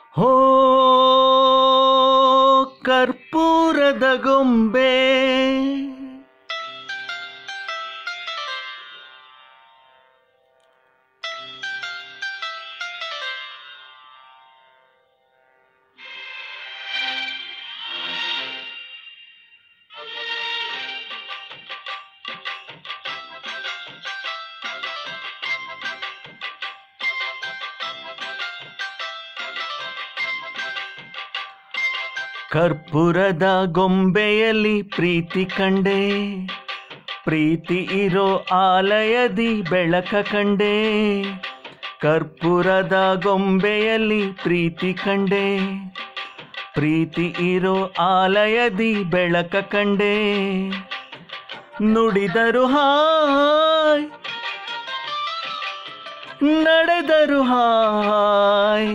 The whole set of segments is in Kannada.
ಹೋ ಕರ್ಪೂರದ ಗೊಂಬೆ ಕರ್ಪೂರದ ಗೊಂಬೆಯಲ್ಲಿ ಪ್ರೀತಿ ಕಂಡೆ ಪ್ರೀತಿ ಇರೋ ಆಲಯದಿ ಬೆಳಕ ಕಂಡೆ ಕರ್ಪೂರದ ಗೊಂಬೆಯಲ್ಲಿ ಪ್ರೀತಿ ಕಂಡೆ ಪ್ರೀತಿ ಇರೋ ಆಲಯದಿ ಬೆಳಕ ಕಂಡೆ ನುಡಿದರು ಹಾಯ್ ನಡೆದರು ಹಾಯ್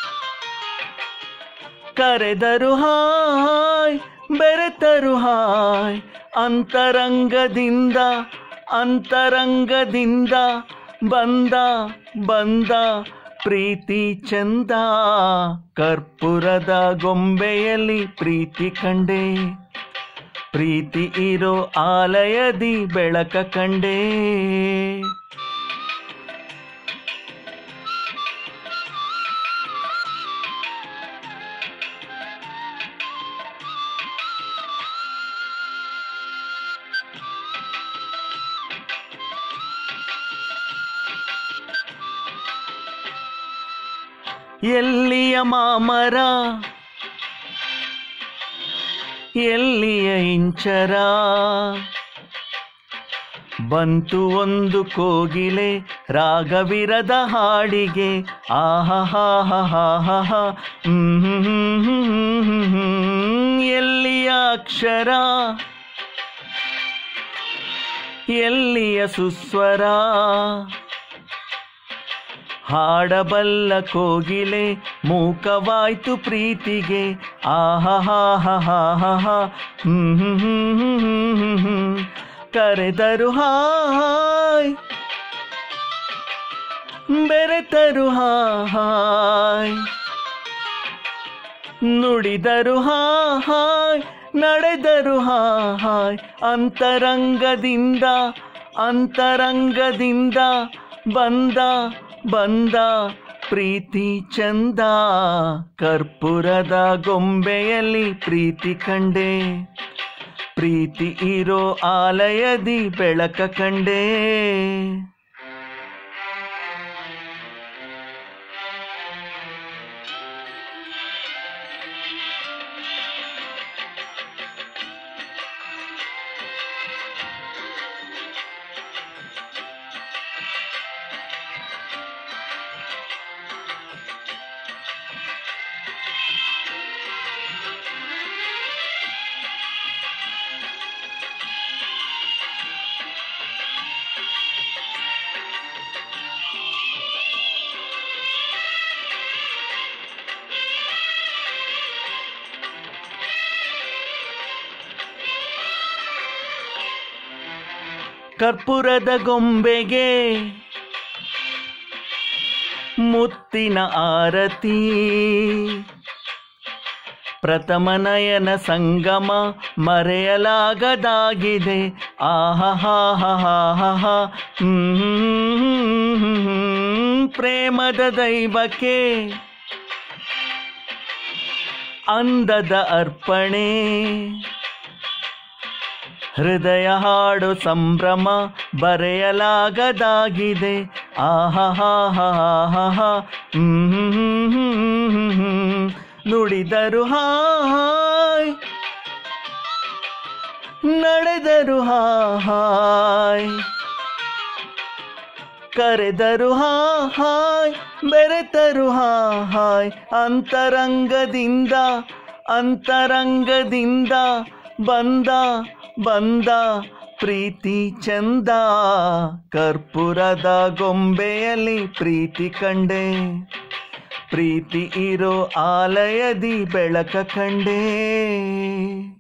ಕರೆದರು ಹಾಯ್ ಬೆರೆತರು ಹಾಯ್ ಅಂತರಂಗದಿಂದ ಅಂತರಂಗದಿಂದ ಬಂದ ಬಂದ ಪ್ರೀತಿ ಚಂದ ಕರ್ಪೂರದ ಗೊಂಬೆಯಲ್ಲಿ ಪ್ರೀತಿ ಕಂಡೆ ಪ್ರೀತಿ ಇರೋ ಆಲಯದಿ ಬೆಳಕ ಕಂಡೆ ಎಲ್ಲಿಯ ಮಾಮರ ಎಲ್ಲಿಯ ಇಂಚರ ಬಂತು ಒಂದು ಕೋಗಿಲೆ ರಾಗವಿರದ ಹಾಡಿಗೆ ಆಹಾ ಎಲ್ಲಿಯ ಅಕ್ಷರ ಎಲ್ಲಿಯ ಸುಸ್ವರ ಹಾಡಬಲ್ಲ ಕೋಗಿಲೆ ಮೂಕವಾಯ್ತು ಪ್ರೀತಿಗೆ ಆಹಾ ಕರೆದರು ಹಾಯ್ ಬೆರೆತರು ಹಾಯ್ ನುಡಿದರು ಹಾಯ್ ನಡೆದರು ಹಾಯ್ ಅಂತರಂಗದಿಂದ ಅಂತರಂಗದಿಂದ ಬಂದ ಬಂದ ಪ್ರೀತಿ ಚಂದ ಕರ್ಪೂರದ ಗೊಂಬೆಯಲ್ಲಿ ಪ್ರೀತಿ ಕಂಡೆ ಪ್ರೀತಿ ಇರೋ ಆಲಯದಿ ಬೆಳಕ ಕಂಡೆ ಕರ್ಪೂರದ ಗೊಂಬೆಗೆ ಮುತ್ತಿನ ಆರತಿ ಪ್ರಥಮ ನಯನ ಸಂಗಮ ಮರೆಯಲಾಗದಾಗಿದೆ ಆಹಾ ಪ್ರೇಮದ ದೈವಕ್ಕೆ ಅಂದದ ಅರ್ಪಣೆ ಹೃದಯ ಹಾಡು ಸಂಭ್ರಮ ಬರೆಯಲಾಗದಾಗಿದೆ ಆಹಾ ನುಡಿದರು ಹಾಯ್ ನಡೆದರು ಹಾಯ್ ಕರೆದರು ಹಾಯ್ ಬೆರೆತರು ಹಾಯ್ ಅಂತರಂಗದಿಂದ ಅಂತರಂಗದಿಂದ ಬಂದ ಬಂದ ಪ್ರೀತಿ ಚಂದ ಕರ್ಪೂರದ ಗೊಂಬೆಯಲ್ಲಿ ಪ್ರೀತಿ ಕಂಡೆ ಪ್ರೀತಿ ಇರೋ ಆಲಯದಿ ಬೆಳಕ ಕಂಡೆ